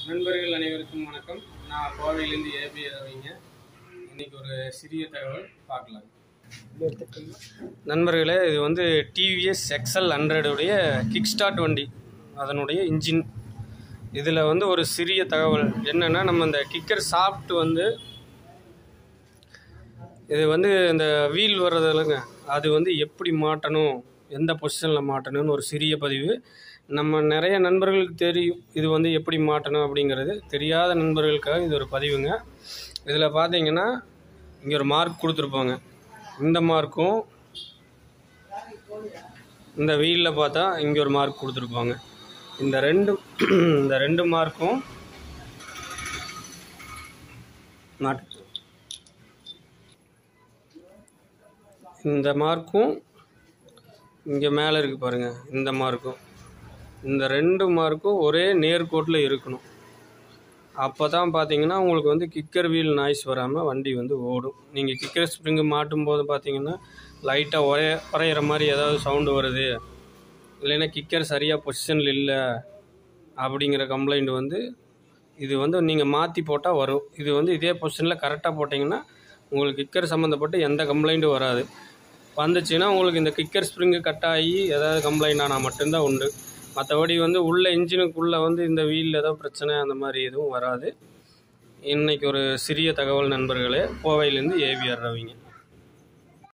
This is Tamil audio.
நண்பர்கள் அனைவருக்கும் வணக்கம் நான் கோவையிலேருந்து ஏபி ரவிங்க இன்னைக்கு ஒரு சிறிய தகவல் பார்க்கலாம் நண்பர்களே இது வந்து டிவிஎஸ் எக்ஸல் ஹண்ட்ரடுடைய கிக் ஸ்டார்ட் வண்டி அதனுடைய இன்ஜின் இதில் வந்து ஒரு சிறிய தகவல் என்னென்னா நம்ம இந்த கிக்கர் சாஃப்ட் வந்து இது வந்து இந்த வீல் வர்றது இல்லைங்க அது வந்து எப்படி மாட்டணும் எந்த பொசிஷனில் மாட்டணும்னு ஒரு சிறிய பதிவு நம்ம நிறைய நண்பர்களுக்கு தெரியும் இது வந்து எப்படி மாட்டணும் அப்படிங்கிறது தெரியாத நண்பர்களுக்காக இது ஒரு பதிவுங்க இதில் பார்த்தீங்கன்னா இங்கே ஒரு மார்க் கொடுத்துருப்பாங்க இந்த மார்க்கும் இந்த வீலில் பார்த்தா இங்கே ஒரு மார்க் கொடுத்துருப்பாங்க இந்த ரெண்டு இந்த ரெண்டு மார்க்கும் மாட்டு இந்த மார்க்கும் இங்கே மேலே இருக்குது பாருங்கள் இந்த மார்க்கும் இந்த ரெண்டு மார்க்கும் ஒரே நேர்கோட்டில் இருக்கணும் அப்போ தான் பார்த்தீங்கன்னா உங்களுக்கு வந்து கிக்கர் வீல் நாய்ஸ் வராமல் வண்டி வந்து ஓடும் நீங்கள் கிக்கர் ஸ்ப்ரிங்கு மாட்டும் போது பார்த்தீங்கன்னா லைட்டாக ஒரே குறையிற மாதிரி ஏதாவது சவுண்டு வருது இல்லைன்னா கிக்கர் சரியாக பொசிஷனில் இல்லை அப்படிங்கிற கம்ப்ளைண்ட் வந்து இது வந்து நீங்கள் மாற்றி போட்டால் வரும் இது வந்து இதே பொசிஷனில் கரெக்டாக போட்டிங்கன்னா உங்களுக்கு கிக்கர் சம்மந்தப்பட்டு எந்த கம்ப்ளைண்ட்டும் வராது வந்துச்சுன்னா உங்களுக்கு இந்த கிக்கர் ஸ்ப்ரிங்கு கட் ஆகி ஏதாவது கம்ப்ளைண்ட் ஆனால் மட்டும்தான் உண்டு மற்றபடி வந்து உள்ள இன்ஜினுக்குள்ளே வந்து இந்த வீலில் ஏதோ பிரச்சனை அந்த மாதிரி எதுவும் வராது இன்னைக்கு ஒரு சிறிய தகவல் நண்பர்களே கோவையிலேருந்து ஏவிஆர் ரவிங்க